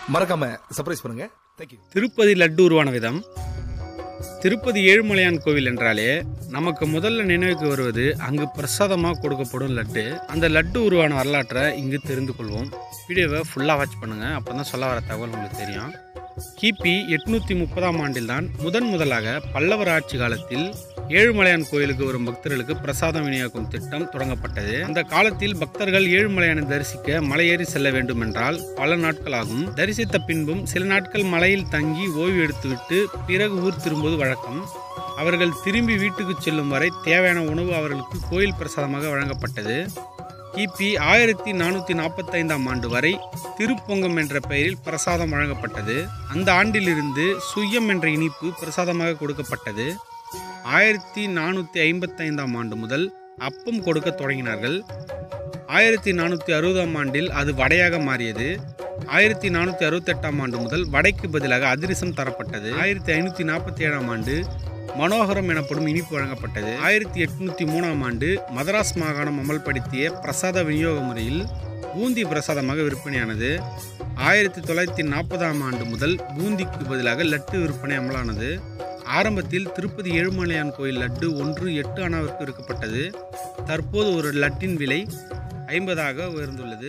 மறக்காம சர்ப்ரைஸ் பண்ணுங்க தேங்க்யூ திருப்பதி லட்டு உருவான விதம் திருப்பதி ஏழுமலையான் கோவில் என்றாலே நமக்கு முதல்ல நினைவுக்கு வருவது அங்கு பிரசாதமாக கொடுக்கப்படும் லட்டு அந்த லட்டு உருவான வரலாற்றை இங்கு தெரிந்து கொள்வோம் வீடியோவை ஃபுல்லாக வாட்ச் பண்ணுங்கள் அப்போ தான் சொல்ல வர தகவல் உங்களுக்கு தெரியும் கிபி எட்நூற்றி முப்பதாம் ஆண்டில்தான் முதன் முதலாக பல்லவர் ஆட்சி காலத்தில் ஏழுமலையான் கோயிலுக்கு வரும் பக்தர்களுக்கு பிரசாதம் விநியோகம் திட்டம் தொடங்கப்பட்டது அந்த காலத்தில் பக்தர்கள் ஏழுமலையானை தரிசிக்க மலையேறி செல்ல வேண்டும் என்றால் பல நாட்கள் ஆகும் தரிசித்த பின்பும் சில நாட்கள் மலையில் தங்கி ஓய்வு எடுத்துவிட்டு பிறகு ஊர் திரும்புவது வழக்கம் அவர்கள் திரும்பி வீட்டுக்கு செல்லும் வரை தேவையான உணவு அவர்களுக்கு கோயில் பிரசாதமாக வழங்கப்பட்டது கிபி ஆயிரத்தி நானூற்றி நாற்பத்தைந்தாம் ஆண்டு வரை திருப்பொங்கம் என்ற பெயரில் பிரசாதம் வழங்கப்பட்டது அந்த ஆண்டிலிருந்து சுயம் என்ற இனிப்பு பிரசாதமாக கொடுக்கப்பட்டது ஆயிரத்தி நானூற்றி ஐம்பத்தைந்தாம் ஆண்டு முதல் அப்பம் கொடுக்க தொடங்கினார்கள் ஆயிரத்தி நானூற்றி அறுபதாம் ஆண்டில் அது வடையாக மாறியது ஆயிரத்தி நானூற்றி அறுபத்தெட்டாம் ஆண்டு முதல் வடைக்கு பதிலாக அதிரசம் தரப்பட்டது ஆயிரத்தி ஐநூற்றி நாற்பத்தி ஏழாம் ஆண்டு மனோகரம் எனப்படும் இனிப்பு வழங்கப்பட்டது ஆயிரத்தி எட்நூற்றி மூணாம் ஆண்டு மதராஸ் மாகாணம் அமல்படுத்திய பிரசாத விநியோக முறையில் பூந்தி பிரசாதமாக விற்பனையானது ஆயிரத்தி தொள்ளாயிரத்தி நாற்பதாம் ஆண்டு முதல் பூந்திக்கு பதிலாக லட்டு விற்பனை அமலானது ஆரம்பத்தில் திருப்பதி ஏழுமலையான் கோயில் லட்டு ஒன்று எட்டு அணாவிற்கு விற்கப்பட்டது தற்போது ஒரு லட்டின் விலை ஐம்பதாக உயர்ந்துள்ளது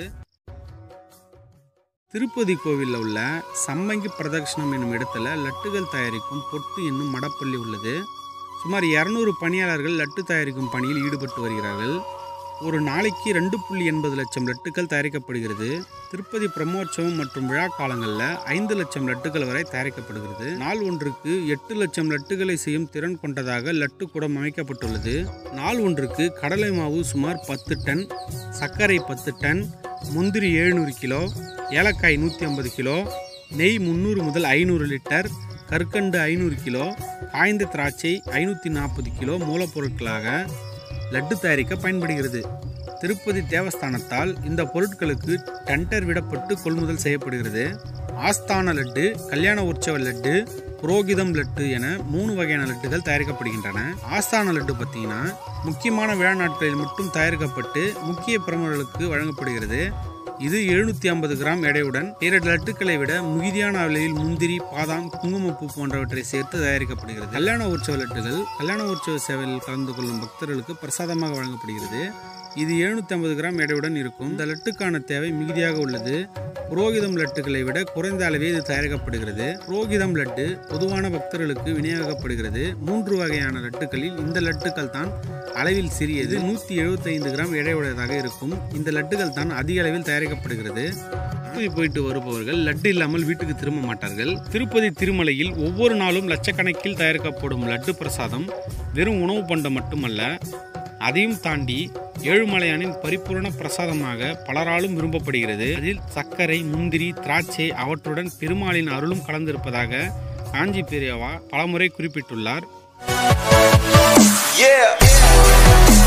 திருப்பதி கோவிலில் உள்ள சம்மங்கி பிரதட்சணம் என்னும் இடத்துல லட்டுகள் தயாரிக்கும் பொட்டு என்னும் மடப்பள்ளி உள்ளது சுமார் இரநூறு பணியாளர்கள் லட்டு தயாரிக்கும் பணியில் ஈடுபட்டு வருகிறார்கள் ஒரு நாளைக்கு ரெண்டு புள்ளி எண்பது லட்சம் லட்டுகள் தயாரிக்கப்படுகிறது திருப்பதி பிரம்மோற்சவம் மற்றும் விழா காலங்களில் ஐந்து லட்சம் லட்டுகள் வரை தயாரிக்கப்படுகிறது நாள் ஒன்றுக்கு எட்டு லட்சம் லட்டுகளை செய்யும் திறன் கொண்டதாக லட்டு கூடம் அமைக்கப்பட்டுள்ளது நாள் ஒன்றுக்கு கடலை மாவு சுமார் பத்து டன் சர்க்கரை பத்து டன் முந்திரி எழுநூறு கிலோ ஏலக்காய் நூற்றி ஐம்பது கிலோ நெய் முந்நூறு முதல் ஐநூறு லிட்டர் கற்கண்டு ஐநூறு கிலோ காய்ந்த திராட்சை ஐநூற்றி நாற்பது கிலோ மூலப்பொருட்களாக லட்டு தயாரிக்க பயன்படுகிறது திருப்பதி தேவஸ்தானத்தால் இந்த பொருட்களுக்கு டெண்டர் விடப்பட்டு கொள்முதல் செய்யப்படுகிறது ஆஸ்தான லட்டு கல்யாண உற்சவ லட்டு புரோகிதம் லட்டு என மூணு வகையான லட்டுகள் தயாரிக்கப்படுகின்றன ஆஸ்தான லட்டு பார்த்தீங்கன்னா முக்கியமான விழா நாட்களில் மட்டும் தயாரிக்கப்பட்டு முக்கிய பிரமுகர்களுக்கு வழங்கப்படுகிறது இது எழுநூற்றி ஐம்பது கிராம் எடையுடன் பிற லட்டுக்களை விட மிகுதியான விலையில் முந்திரி பாதாம் குங்குமப்பூ போன்றவற்றை சேர்த்து தயாரிக்கப்படுகிறது கல்யாண உற்சவ லட்டுகள் கல்யாண உற்சவ சேவையில் கலந்து கொள்ளும் பக்தர்களுக்கு பிரசாதமாக வழங்கப்படுகிறது இது எழுநூற்றி ஐம்பது கிராம் எடையுடன் இருக்கும் இந்த லட்டுக்கான தேவை மிகுதியாக உள்ளது புரோகிதம் லட்டுகளை விட குறைந்த அளவே இது தயாரிக்கப்படுகிறது புரோகிதம் லட்டு பொதுவான பக்தர்களுக்கு விநியோகிக்கப்படுகிறது மூன்று வகையான லட்டுகளில் இந்த லட்டுக்கள் தான் அளவில் சிறியது நூற்றி எழுபத்தைந்து கிராம் எடையுடையதாக இருக்கும் இந்த லட்டுகள் தான் அதிக அளவில் தயாரிக்கப்படுகிறது திருப்பதி போயிட்டு வருபவர்கள் லட்டு இல்லாமல் வீட்டுக்கு திரும்ப மாட்டார்கள் திருப்பதி திருமலையில் ஒவ்வொரு நாளும் லட்சக்கணக்கில் தயாரிக்கப்படும் லட்டு பிரசாதம் வெறும் உணவு பண்டம் மட்டுமல்ல அதையும் தாண்டி ஏழுமலையானின் பரிபூரண பிரசாதமாக பலராலும் விரும்பப்படுகிறது அதில் சர்க்கரை முந்திரி திராட்சை அவற்றுடன் பெருமாளின் அருளும் கலந்திருப்பதாக காஞ்சி பெரியவா பலமுறை குறிப்பிட்டுள்ளார் Yeah.